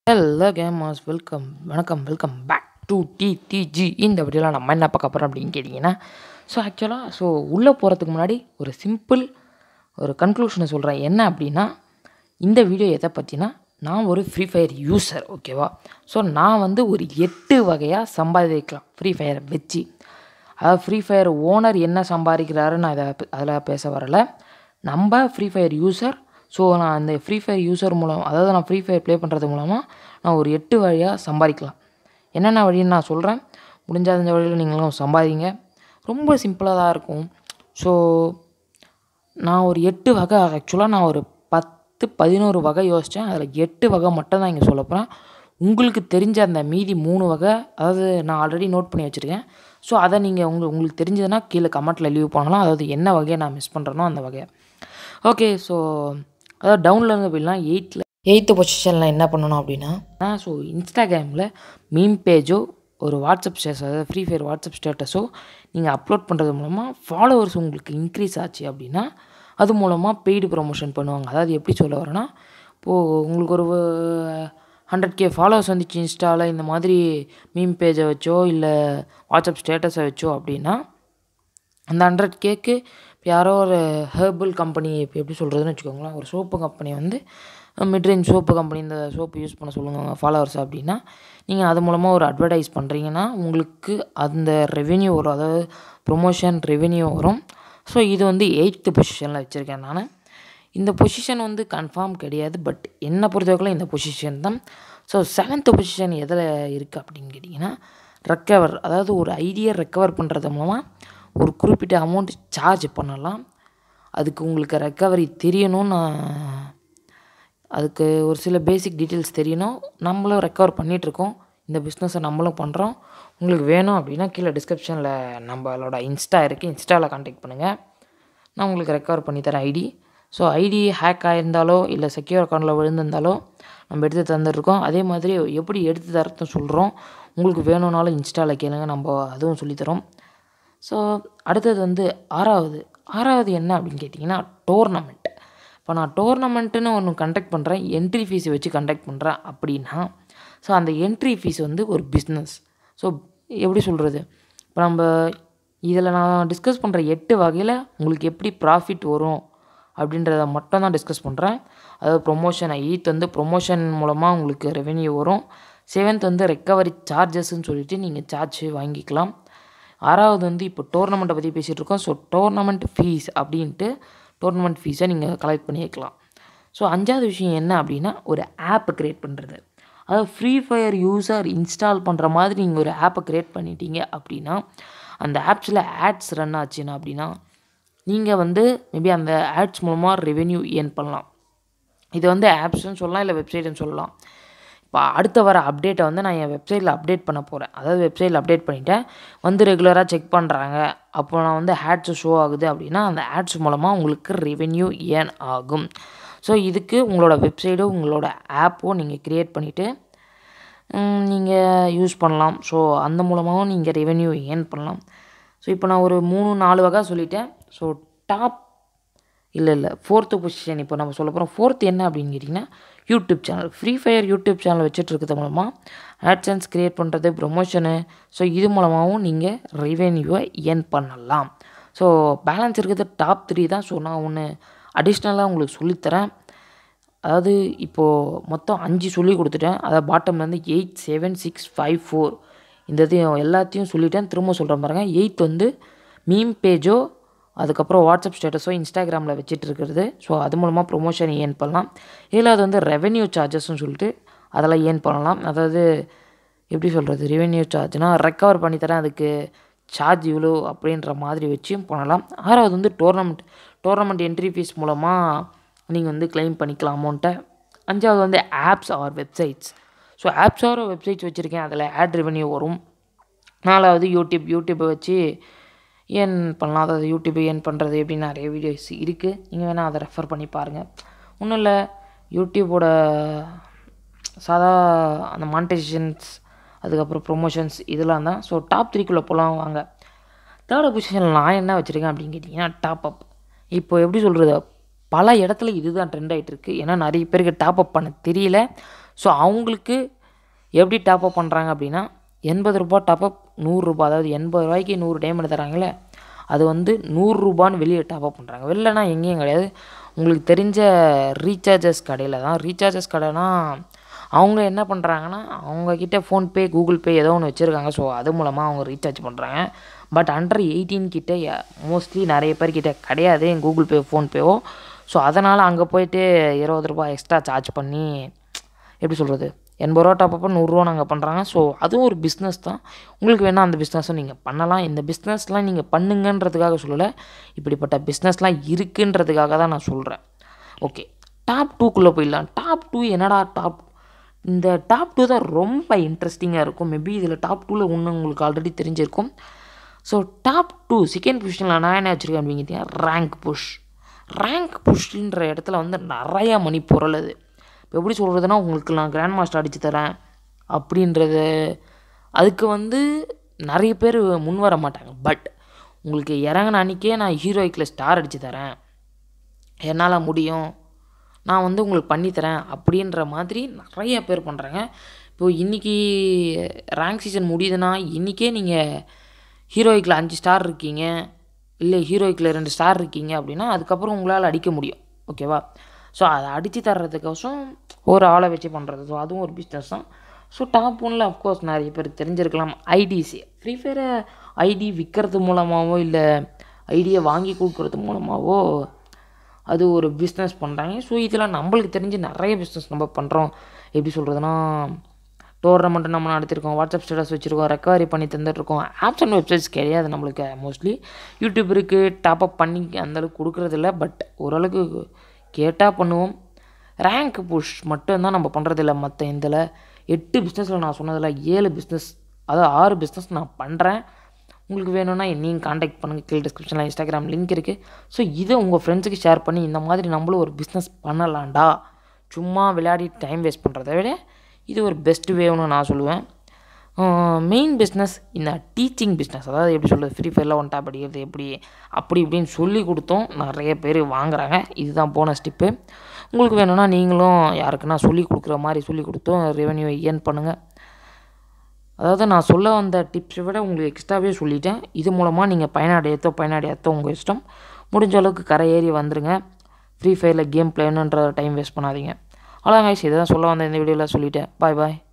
hello gamers welcome வணக்கம் welcome back to TDG இந்த வீடியோவில் நம்ம என்ன பார்க்க போகிறோம் அப்படின்னு கேட்டிங்கன்னா ஸோ ஆக்சுவலாக ஸோ உள்ளே போகிறதுக்கு முன்னாடி ஒரு சிம்பிள் ஒரு கன்க்ளூஷனை சொல்கிறேன் என்ன அப்படின்னா இந்த வீடியோ எதை பற்றினா நான் ஒரு ஃப்ரீ ஃபயர் யூசர் ஓகேவா ஸோ நான் வந்து ஒரு எட்டு வகையாக சம்பாதிக்கலாம் ஃப்ரீ ஃபயரை வச்சு அதாவது ஃப்ரீ ஃபயர் ஓனர் என்ன சம்பாதிக்கிறாரு நான் இதை அதில் பேச வரல நம்ம ஃப்ரீ ஃபயர் யூசர் ஸோ நான் அந்த ஃப்ரீ ஃபயர் யூசர் மூலம் அதாவது நான் ஃப்ரீ ஃபயர் ப்ளே பண்ணுறது மூலமாக நான் ஒரு எட்டு வழியாக சம்பாதிக்கலாம் என்னென்ன வழின்னு நான் சொல்கிறேன் முடிஞ்ச அந்த வழியில் நீங்களும் சம்பாதிங்க ரொம்ப சிம்பிளாக தான் இருக்கும் ஸோ நான் ஒரு எட்டு வகை ஆக்சுவலாக நான் ஒரு பத்து பதினோரு வகை யோசித்தேன் அதில் எட்டு வகை மட்டும் தான் இங்கே சொல்ல போகிறேன் உங்களுக்கு தெரிஞ்ச அந்த மீதி மூணு வகை அதாவது நான் ஆல்ரெடி நோட் பண்ணி வச்சுருக்கேன் ஸோ அதை நீங்கள் உங்களுக்கு உங்களுக்கு தெரிஞ்சதுன்னா கீழே கமெண்ட்டில் லீவ் பண்ணலாம் அதாவது என்ன வகையை நான் மிஸ் பண்ணுறேனோ அந்த வகையை ஓகே ஸோ அதாவது டவுனில் இருந்து போயிடலாம் எயிட்டில் எயித்து பொசிஷனில் என்ன பண்ணணும் அப்படின்னா நான் ஸோ இன்ஸ்டாகிராமில் மீம் பேஜோ ஒரு வாட்ஸ்அப் ஸ்டேட்டஸ் அதாவது ஃப்ரீ ஃபயர் வாட்ஸ்அப் ஸ்டேட்டஸோ நீங்கள் அப்லோட் பண்ணுறது மூலமாக ஃபாலோவர்ஸ் உங்களுக்கு இன்க்ரீஸ் ஆச்சு அப்படின்னா அது மூலமாக பெய்டு ப்ரொமோஷன் பண்ணுவாங்க அதாவது எப்படி சொல்ல வரேன்னா இப்போது உங்களுக்கு ஒரு ஹண்ட்ரட் கே ஃபாலோவர்ஸ் வந்துச்சு இன்ஸ்டாவில் இந்த மாதிரி மீம் பேஜை வச்சோ இல்லை வாட்ஸ்அப் ஸ்டேட்டஸை வச்சோ அப்படின்னா அந்த ஹண்ட்ரட் கேக்கு இப்போ யாரோ ஒரு ஹெர்பல் கம்பெனி இப்போ எப்படி சொல்கிறதுன்னு வச்சுக்கோங்களேன் ஒரு சோப்பு கம்பெனி வந்து மிட்ரேஞ்ச் சோப்பு கம்பெனி இந்த சோப்பு யூஸ் பண்ண சொல்லுங்கள் ஃபாலோவர்ஸ் அப்படின்னா நீங்கள் அது மூலமாக ஒரு அட்வர்டைஸ் பண்ணுறீங்கன்னா உங்களுக்கு அந்த ரெவென்யூ வரும் அதாவது ப்ரொமோஷன் ரெவென்யூ வரும் ஸோ இது வந்து எயித்து பொசிஷனில் வச்சுருக்கேன் நான் இந்த பொசிஷன் வந்து கன்ஃபார்ம் கிடையாது பட் என்னை பொறுத்தவரைக்கும் இந்த பொசிஷன் தான் ஸோ செவன்த்து பொசிஷன் எதில் இருக்குது அப்படின்னு கேட்டிங்கன்னா ரெக்கவர் அதாவது ஒரு ஐடியா ரெக்கவர் பண்ணுறது மூலமாக ஒரு குறிப்பிட்ட அமௌண்ட் சார்ஜ் பண்ணலாம் அதுக்கு உங்களுக்கு ரெக்கவரி தெரியணும்னு அதுக்கு ஒரு சில பேசிக் டீட்டெயில்ஸ் தெரியணும் நம்மளும் ரெக்கவர் பண்ணிகிட்ருக்கோம் இந்த பிஸ்னஸை நம்மளும் பண்ணுறோம் உங்களுக்கு வேணும் அப்படின்னா கீழே டிஸ்கிரிப்ஷனில் நம்மளோட இன்ஸ்டா இருக்குது இன்ஸ்டாவில் கான்டாக்ட் பண்ணுங்கள் நான் உங்களுக்கு ரெக்கவர் பண்ணித்தரேன் ஐடி ஸோ ஐடி ஹேக் ஆகிருந்தாலோ இல்லை செக்யூர் அக்கௌண்ட்டில் விழுந்திருந்தாலோ நம்ம எடுத்து தந்துருக்கோம் அதே மாதிரி எப்படி எடுத்து தரத்தும் சொல்கிறோம் உங்களுக்கு வேணும்னாலும் இன்ஸ்டாவில் கேளுங்க நம்ம அதுவும் சொல்லித்தரோம் ஸோ அடுத்தது வந்து ஆறாவது ஆறாவது என்ன அப்படின்னு கேட்டிங்கன்னா டோர்னமெண்ட் இப்போ நான் டோர்னமெண்ட்டுன்னு ஒன்று கண்டக்ட் பண்ணுறேன் என்ட்ரி ஃபீஸ் வச்சு கண்டக்ட் பண்ணுறேன் அப்படின்னா ஸோ அந்த என்ட்ரி ஃபீஸ் வந்து ஒரு பிஸ்னஸ் ஸோ எப்படி சொல்கிறது இப்போ நம்ம இதில் நான் டிஸ்கஸ் பண்ணுற எட்டு வகையில் உங்களுக்கு எப்படி ப்ராஃபிட் வரும் அப்படின்றத மட்டும் தான் டிஸ்கஸ் பண்ணுறேன் அதாவது ப்ரொமோஷன் எயித் வந்து ப்ரொமோஷன் மூலமாக உங்களுக்கு ரெவென்யூ வரும் செவன்த் வந்து ரெக்கவரி சார்ஜஸ்ன்னு சொல்லிட்டு நீங்கள் சார்ஜ் வாங்கிக்கலாம் ஆறாவது வந்து இப்போ டோர்னமெண்ட்டை பற்றி பேசிகிட்டு இருக்கோம் ஸோ டோர்னமெண்ட் ஃபீஸ் அப்படின்ட்டு டோர்னமெண்ட் ஃபீஸை நீங்கள் கலெக்ட் பண்ணி வைக்கலாம் ஸோ அஞ்சாவது விஷயம் என்ன அப்படின்னா ஒரு ஆப் க்ரியேட் பண்ணுறது அதாவது ஃப்ரீ ஃபயர் யூஸர் இன்ஸ்டால் பண்ணுற மாதிரி நீங்கள் ஒரு ஆப்பை க்ரியேட் பண்ணிட்டீங்க அப்படின்னா அந்த ஆப்ஸில் ஆட்ஸ் ரன் ஆச்சுன்னா அப்படின்னா நீங்கள் வந்து மேபி அந்த ஆட்ஸ் மூலமாக ரெவென்யூ ஏர்ன் பண்ணலாம் இது வந்து ஆப்ஸ்னு சொல்லலாம் இல்லை வெப்சைட்னு சொல்லலாம் இப்போ அடுத்த வர அப்டேட்டை வந்து நான் என் வெப்சைட்டில் அப்டேட் பண்ண போகிறேன் அதாவது வெப்சைட்டில் அப்டேட் பண்ணிவிட்டேன் வந்து ரெகுலராக செக் பண்ணுறாங்க அப்போ நான் வந்து ஆட்ஸ் ஷோ ஆகுது அப்படின்னா அந்த ஆட்ஸ் மூலமாக உங்களுக்கு ரெவென்யூ ஏர்ன் ஆகும் ஸோ இதுக்கு உங்களோட வெப்சைட்டோ உங்களோட ஆப்போ நீங்கள் க்ரியேட் பண்ணிவிட்டு நீங்கள் யூஸ் பண்ணலாம் ஸோ அந்த மூலமாகவும் நீங்கள் ரெவென்யூ ஏர்ன் பண்ணலாம் ஸோ இப்போ நான் ஒரு மூணு நாலு வகை சொல்லிட்டேன் ஸோ டாப் இல்லை இல்லை ஃபோர்த்து பொசிஷன் இப்போ நம்ம சொல்ல போகிறோம் ஃபோர்த் என்ன அப்படின்னு கேட்டிங்கன்னா YouTube channel free fire YouTube channel வச்சுட்டு இருக்கிறது மூலமாக ஆட்சன்ஸ் க்ரியேட் பண்ணுறது ப்ரொமோஷனு ஸோ இது மூலமாகவும் நீங்கள் ரெவென்யூவை ஏர்ன் பண்ணலாம் ஸோ பேலன்ஸ் இருக்கிறது டாப் த்ரீ தான் ஸோ நான் ஒன்று அடிஷ்னலாக உங்களுக்கு சொல்லித்தரேன் அதாவது இப்போது மொத்தம் அஞ்சு சொல்லி கொடுத்துட்டேன் அதாவது பாட்டம்லேருந்து eight seven six five four இந்த இதையும் எல்லாத்தையும் சொல்லிட்டேன் திரும்ப சொல்கிறேன் பாருங்கள் எயித் வந்து மீம் பேஜோ அதுக்கப்புறம் வாட்ஸ்அப் ஸ்டேட்டஸோ இன்ஸ்டாகிராமில் வச்சுட்டு இருக்கிறது ஸோ அது மூலமாக ப்ரொமோஷன் ஏர்ன் பண்ணலாம் ஏழாவது வந்து ரெவென்யூ சார்ஜஸ்ன்னு சொல்லிட்டு அதெல்லாம் ஏர்ன் பண்ணலாம் அதாவது எப்படி சொல்கிறது ரெவென்யூ சார்ஜ்னால் ரெக்கவர் பண்ணி தரேன் அதுக்கு சார்ஜ் இவ்வளோ அப்படின்ற மாதிரி வச்சும் பண்ணலாம் ஆறாவது வந்து டோர்னமெண்ட் டோர்னமெண்ட் என்ட்ரி ஃபீஸ் மூலமாக நீங்கள் வந்து கிளைம் பண்ணிக்கலாம் அமௌண்ட்டை அஞ்சாவது வந்து apps or websites so apps or websites வச்சுருக்கேன் அதில் ஆட் ரெவென்யூ வரும் நாலாவது யூடியூப் யூடியூப்பை வச்சு ஏர்ன் பண்ணலாம் அதாவது யூடியூப் ஏர்ன் பண்ணுறது எப்படின்னு நிறைய வீடியோஸ் இருக்குது நீங்கள் வேணால் அதை ரெஃபர் பண்ணி பாருங்கள் ஒன்றும் இல்லை யூடியூப்போட சாதா அந்த மானிட்டைசேஷன்ஸ் அதுக்கப்புறம் ப்ரொமோஷன்ஸ் இதெல்லாம் தான் ஸோ டாப் த்ரீக்குள்ளே போகலாம் வாங்க தேர்ட் பொசிஷனில் நான் என்ன வச்சுருக்கேன் அப்படின்னு கேட்டிங்கன்னா டாப் அப் இப்போ எப்படி சொல்கிறது பல இடத்துல இதுதான் ட்ரெண்ட் ஆகிட்டு இருக்கு ஏன்னா நிறைய பேருக்கு டாப் அப் பண்ண தெரியல ஸோ அவங்களுக்கு எப்படி டாப்அப் பண்ணுறாங்க அப்படின்னா எண்பது ரூபா டாப்அப் நூறுரூபா அதாவது எண்பது ரூபாய்க்கு நூறு டைமண்ட் தராங்களே அது வந்து நூறுரூபான்னு வெளியே டாப்அப் பண்ணுறாங்க வெளிலனா எங்கேயும் கிடையாது உங்களுக்கு தெரிஞ்ச ரீசார்ஜஸ் கடையில் தான் ரீசார்ஜஸ் கடைனா அவங்க என்ன பண்ணுறாங்கன்னா அவங்கக்கிட்ட ஃபோன்பே கூகுள் பே ஏதோ ஒன்று வச்சுருக்காங்க ஸோ அது மூலமாக அவங்க ரீசார்ஜ் பண்ணுறாங்க பட் அண்டர் எயிட்டீன் கிட்ட மோஸ்ட்லி நிறைய பேர்கிட்ட கிடையாது கூகுள் பே ஃபோன்பேவோ ஸோ அதனால் அங்கே போயிட்டு இருபது ரூபாய் எக்ஸ்ட்ரா சார்ஜ் பண்ணி எப்படி சொல்கிறது எண்பது ரூபா டாப்பப்போ நூறுரூவா நாங்கள் பண்ணுறாங்க ஸோ அதுவும் ஒரு பிஸ்னஸ் தான் உங்களுக்கு வேணால் அந்த பிஸ்னஸும் நீங்கள் பண்ணலாம் இந்த பிஸ்னஸ்லாம் நீங்கள் பண்ணுங்கன்றதுக்காக சொல்லலை இப்படிப்பட்ட பிஸ்னஸ்லாம் இருக்குன்றதுக்காக தான் நான் சொல்கிறேன் ஓகே டாப் டூக்குள்ளே போயிடலாம் டாப் டூ என்னடா டாப் இந்த டாப் டூ தான் ரொம்ப இன்ட்ரெஸ்டிங்காக இருக்கும் மேபி இதில் டாப் டூவில் ஒன்று உங்களுக்கு ஆல்ரெடி தெரிஞ்சிருக்கும் ஸோ டாப் டூ செகண்ட் பொசிஷனில் நான் என்ன வச்சுருக்கேன் அப்படிங்கிறீங்க ரேங்க் புஷ் ரேங்க் புஷ்ன்ற இடத்துல வந்து நிறையா மணி பொருளுது இப்போ எப்படி சொல்கிறதுனா உங்களுக்கு நான் கிராண்ட் மாஸ்டர் அடித்து தரேன் அப்படின்றது அதுக்கு வந்து நிறைய பேர் முன் வர மாட்டாங்க பட் உங்களுக்கு இறங்கின அன்றைக்கே நான் ஹீரோயிக்கில் ஸ்டார் அடித்து தரேன் என்னால் முடியும் நான் வந்து உங்களுக்கு பண்ணித்தரேன் அப்படின்ற மாதிரி நிறைய பேர் பண்ணுறாங்க இப்போது இன்றைக்கி ரேங்க் சீசன் முடியுதுன்னா இன்றைக்கே நீங்கள் ஹீரோயிக்கில் அஞ்சு ஸ்டார் இருக்கீங்க இல்லை ஹீரோயிக்கில் ரெண்டு ஸ்டார் இருக்கீங்க அப்படின்னா அதுக்கப்புறம் உங்களால் அடிக்க முடியும் ஓகேவா ஸோ அதை அடித்து தர்றதுக்கோசம் ஒரு ஆளை வச்சு பண்ணுறது ஸோ அதுவும் ஒரு பிஸ்னஸ் தான் ஸோ டாப் ஒனில் அஃப்கோர்ஸ் நிறைய பேர் தெரிஞ்சிருக்கலாம் ஐடிசி ஃப்ரீ ஃபயரை ஐடி விற்கிறது மூலமாகவோ இல்லை ஐடியை வாங்கி கொடுக்குறது மூலமாகவோ அது ஒரு பிஸ்னஸ் பண்ணுறாங்க ஸோ இதில் நம்மளுக்கு தெரிஞ்சு நிறைய பிஸ்னஸ் நம்ம பண்ணுறோம் எப்படி சொல்கிறதுனா டோர்னமெண்ட் நம்ம நடத்திருக்கோம் வாட்ஸ்அப் ஸ்டேட்டஸ் வச்சுருக்கோம் ரெக்கவரி பண்ணி தந்துட்டுருக்கோம் ஆப்ஸ் அண்ட் வெப்சைட்ஸ் கிடையாது நம்மளுக்கு மோஸ்ட்லி யூடியூப் இருக்குது டாப்அப் பண்ணி அந்தளவுக்கு கொடுக்குறதில்ல பட் ஓரளவுக்கு கேட்டால் பண்ணுவோம் ரேங்க் புஷ் மட்டும்தான் நம்ம பண்ணுறதில்ல மற்ற இதில் எட்டு பிஸ்னஸில் நான் சொன்னதில் ஏழு பிஸ்னஸ் அதாவது ஆறு பிஸ்னஸ் நான் பண்ணுறேன் உங்களுக்கு வேணும்னா என்னையும் காண்டாக்ட் பண்ணுங்கள் கீழே டிஸ்கிரிப்ஷனில் இன்ஸ்டாகிராம் லிங்க் இருக்குது ஸோ இதை உங்கள் ஃப்ரெண்ட்ஸுக்கு ஷேர் பண்ணி இந்த மாதிரி நம்மளும் ஒரு பிஸ்னஸ் பண்ணலாம்டா சும்மா விளையாடி டைம் வேஸ்ட் பண்ணுறத விட இது ஒரு பெஸ்ட் வேவ்னு நான் சொல்லுவேன் மெயின் பிஸ்னஸ் இந்த டீச்சிங் பிஸ்னஸ் அதாவது எப்படி சொல்கிறது ஃப்ரீ ஃபயரில் ஒன் டேப் அடிக்கிறது எப்படி அப்படி இப்படின்னு சொல்லி கொடுத்தோம் நிறைய பேர் வாங்குறாங்க இதுதான் போன ஸ்டிப்பு உங்களுக்கு வேணும்னா நீங்களும் யாருக்குன்னா சொல்லி கொடுக்குற மாதிரி சொல்லி கொடுத்தோம் ரெவன்யூ ஏர்ன் பண்ணுங்கள் அதாவது நான் சொல்ல வந்த டிப்ஸை விட உங்களுக்கு எக்ஸ்ட்ராவே சொல்லிட்டேன் இது மூலமாக நீங்கள் பயனடையத்தோ பயனடையாதோ உங்கள் இஷ்டம் முடிஞ்ச அளவுக்கு கரை ஏறி வந்துடுங்க ஃப்ரீ ஃபயரில் கேம் பிளேனுன்ற டைம் வேஸ்ட் பண்ணாதீங்க அவ்வளோதான் கைஸ் இதை தான் சொல்ல வந்த இந்த வீடியோவில் சொல்லிட்டேன் பாய் பாய்